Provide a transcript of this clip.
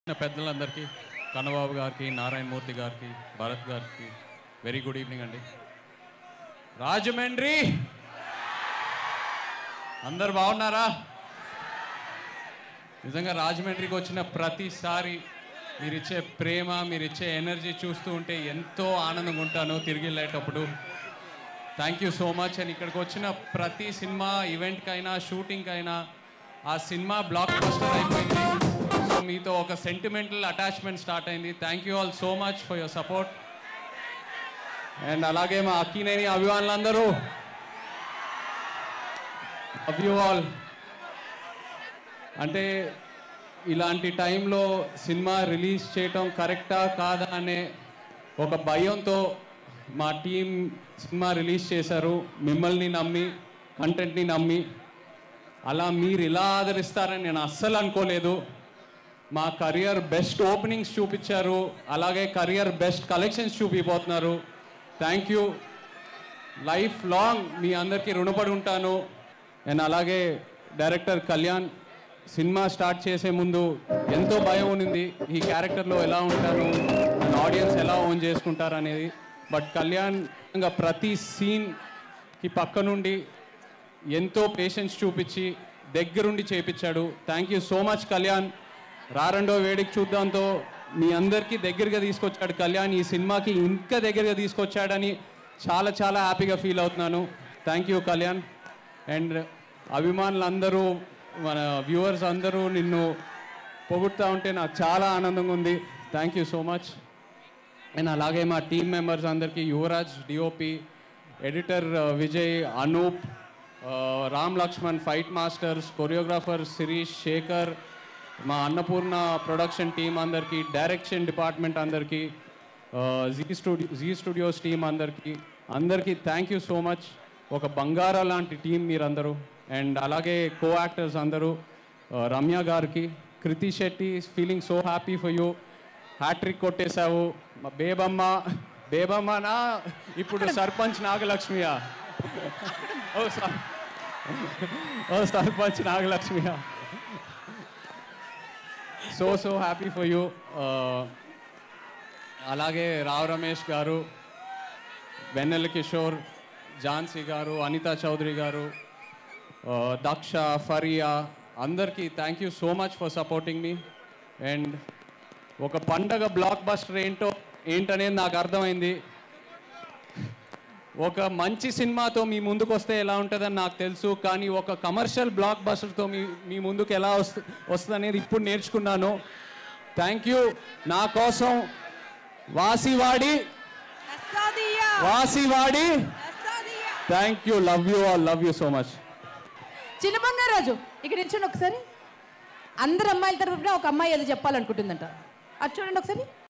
నా పెద్దలందరికీ కన్నబాబు గారికి నారాయణమూర్తి గారికి భరత్ గారికి వెరీ గుడ్ ఈవినింగ్ అండి రాజమండ్రి అందరు బాగున్నారా నిజంగా రాజమండ్రికి వచ్చిన ప్రతిసారి మీరు ఇచ్చే ప్రేమ మీరు ఇచ్చే ఎనర్జీ చూస్తూ ఉంటే ఎంతో ఆనందంగా ఉంటాను తిరిగి వెళ్ళేటప్పుడు thank you so much and ఇక్కడికి వచ్చిన ప్రతి సినిమా ఈవెంట్కైనా షూటింగ్కైనా ఆ సినిమా బ్లాక్ బస్టర్ అయిపోయింది సో మీతో ఒక సెంటిమెంటల్ అటాచ్మెంట్ స్టార్ట్ అయింది thank you all so much for your support and అలాగే మా అక్కినేని అభిమానులందరూ లవ్ యూ ఆల్ అంటే ఇలాంటి టైంలో సినిమా రిలీజ్ చేయటం కరెక్టా కాదా అనే ఒక భయంతో మా టీం సినిమా రిలీజ్ చేశారు మిమ్మల్ని నమ్మి కంటెంట్ని నమ్మి అలా మీరు ఇలా ఆదరిస్తారని నేను అస్సలు అనుకోలేదు మా కరియర్ బెస్ట్ ఓపెనింగ్స్ చూపించారు అలాగే కరియర్ బెస్ట్ కలెక్షన్స్ చూపిపోతున్నారు థ్యాంక్ యూ లైఫ్ లాంగ్ మీ అందరికీ రుణపడి ఉంటాను అండ్ అలాగే డైరెక్టర్ కళ్యాణ్ సినిమా స్టార్ట్ చేసే ముందు ఎంతో భయం ఉన్నింది ఈ క్యారెక్టర్లో ఎలా ఉంటాను ఆడియన్స్ ఎలా ఓన్ చేసుకుంటారు అనేది బట్ కళ్యాణ్ ఇంకా ప్రతి సీన్కి పక్క నుండి ఎంతో పేషెన్స్ చూపించి దగ్గరుండి చేపించాడు thank you so much Kalyan రారండో వేడికి చూద్దాంతో మీ అందరికీ దగ్గరగా తీసుకొచ్చాడు కళ్యాణ్ ఈ సినిమాకి ఇంకా దగ్గరగా తీసుకొచ్చాడని చాలా చాలా హ్యాపీగా ఫీల్ అవుతున్నాను థ్యాంక్ యూ కళ్యాణ్ అండ్ అభిమానులందరూ మన వ్యూవర్స్ అందరూ నిన్ను పొగుడుతూ ఉంటే నాకు చాలా ఆనందంగా ఉంది thank you so much and అలాగే మా టీం మెంబర్స్ అందరికీ యువరాజ్ డిఓపి ఎడిటర్ విజయ్ అనూప్ ఆ, Ram Lakshman fight masters choreographer Sirish Shekhar మా అన్నపూర్ణ ప్రొడక్షన్ టీం అందరికీ డైరెక్షన్ డిపార్ట్మెంట్ అందరికీ ఆ, Zee studio Zee studios team అందరికీ అందరికీ థ్యాంక్ యూ సో మచ్ ఒక బంగారా లాంటి టీం మీరందరూ అండ్ అలాగే కో యాక్టర్స్ అందరూ ఆ, రమ్య గారికి Krithi Shetty feeling so happy for you hattrick కొట్టేశావు మా బేబమ్మ బేబమ్మనా ఇప్పుడు సర్పంచ్ నాగలక్ష్మియా ఓ సర్ ఓ సర్పంచ్ నాగలక్ష్మియా so so happy for you అలాగే రావ్ రమేష్ గారు వెన్నెల కిషోర్ ఝాన్సీ గారు అనితా చౌదరి గారు ఆ, దక్ష ఫరియా అందరికీ thank you so much for supporting మీ అండ్ ఒక పండగ బ్లాక్ బస్టర్ ఏంటో ఏంటనేది నాకు అర్థమైంది ఒక మంచి సినిమాతో మీ ముందుకు వస్తే ఎలా ఉంటుందని నాకు తెలుసు కానీ ఒక కమర్షియల్ బ్లాక్ బస్టర్తో మీ మీ ముందుకు ఎలా వస్తు వస్తుంది అనేది ఇప్పుడు నేర్చుకున్నాను థ్యాంక్ యూ నా కోసం వాసివాడి వాసివాడి thank you love you all love you so much చిన్న బంగారాజు ఇక్కడ నిల్చోండి ఒకసారి అందరు అమ్మాయిల తరపున ఒక అమ్మాయి ఏదో చెప్పాలనుకుంటుందంట అది చూడండి ఒకసారి